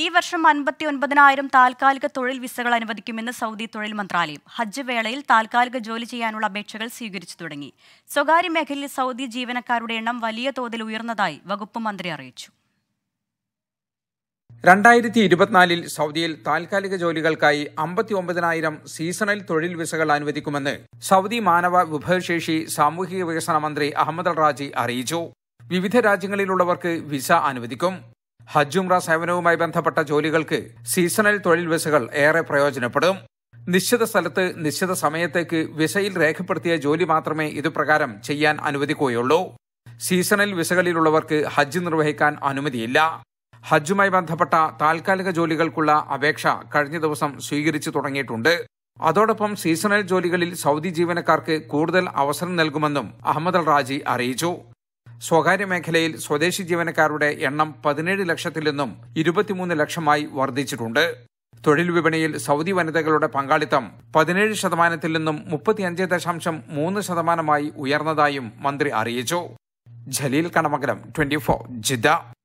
ഈ വർഷം അൻപത്തി ഒൻപതിനായിരം താൽക്കാലിക തൊഴിൽ വിസകൾ അനുവദിക്കുമെന്ന് സൗദി തൊഴിൽ മന്ത്രാലയം ഹജ്ജ് വേളയിൽ താൽക്കാലിക ജോലി ചെയ്യാനുള്ള അപേക്ഷകൾ സ്വീകരിച്ചു തുടങ്ങി സ്വകാര്യ മേഖലയിൽ സൗദി ജീവനക്കാരുടെ എണ്ണം വലിയ തോതിൽ ഉയർന്നതായി വകുപ്പ് മന്ത്രി അറിയിച്ചു രണ്ടായിരത്തി ഇരുപത്തിനാലിൽ സൗദിയിൽ താൽക്കാലിക ജോലികൾക്കായി അമ്പത്തി ഒമ്പതിനായിരം സീസണൽ തൊഴിൽ വിസകൾ അനുവദിക്കുമെന്ന് സൗദി മാനവ വിഭവശേഷി സാമൂഹിക വികസന മന്ത്രി അഹമ്മദ് അൽ റാജി അറിയിച്ചു വിവിധ രാജ്യങ്ങളിലുള്ളവർക്ക് വിസ അനുവദിക്കും ഹജ്ജുംറ സേവനവുമായി ബന്ധപ്പെട്ട ജോലികൾക്ക് സീസണൽ തൊഴിൽ വിസകൾ ഏറെ പ്രയോജനപ്പെടും നിശ്ചിത സ്ഥലത്ത് നിശ്ചിത സമയത്തേക്ക് വിസയിൽ രേഖപ്പെടുത്തിയ ജോലി മാത്രമേ ഇതുപ്രകാരം ചെയ്യാൻ അനുവദിക്കുകയുള്ളൂ സീസണൽ വിസകളിലുള്ളവർക്ക് ഹജ്ജ് നിർവഹിക്കാൻ അനുമതിയില്ല ഹജ്ജുമായി ബന്ധപ്പെട്ട താൽക്കാലിക ജോലികൾക്കുള്ള അപേക്ഷ കഴിഞ്ഞ ദിവസം സ്വീകരിച്ചു തുടങ്ങിയിട്ടുണ്ട് അതോടൊപ്പം സീസണൽ ജോലികളിൽ സൗദി ജീവനക്കാർക്ക് കൂടുതൽ അവസരം നൽകുമെന്നും അഹമ്മദ് അൽ റാജി അറിയിച്ചു സ്വകാര്യ മേഖലയിൽ സ്വദേശി ജീവനക്കാരുടെ എണ്ണം പതിനേഴ് ലക്ഷത്തിൽ നിന്നും ഇരുപത്തിമൂന്ന് ലക്ഷമായി വർദ്ധിച്ചിട്ടുണ്ട് തൊഴിൽ വിപണിയിൽ സൗദി വനിതകളുടെ പങ്കാളിത്തം പതിനേഴ് ശതമാനത്തിൽ നിന്നും മുപ്പത്തിയഞ്ച് ദശാംശം മൂന്ന് ശതമാനമായി ഉയർന്നതായും മന്ത്രി അറിയിച്ചു Jaleel Kanamangalam twenty four Jeddah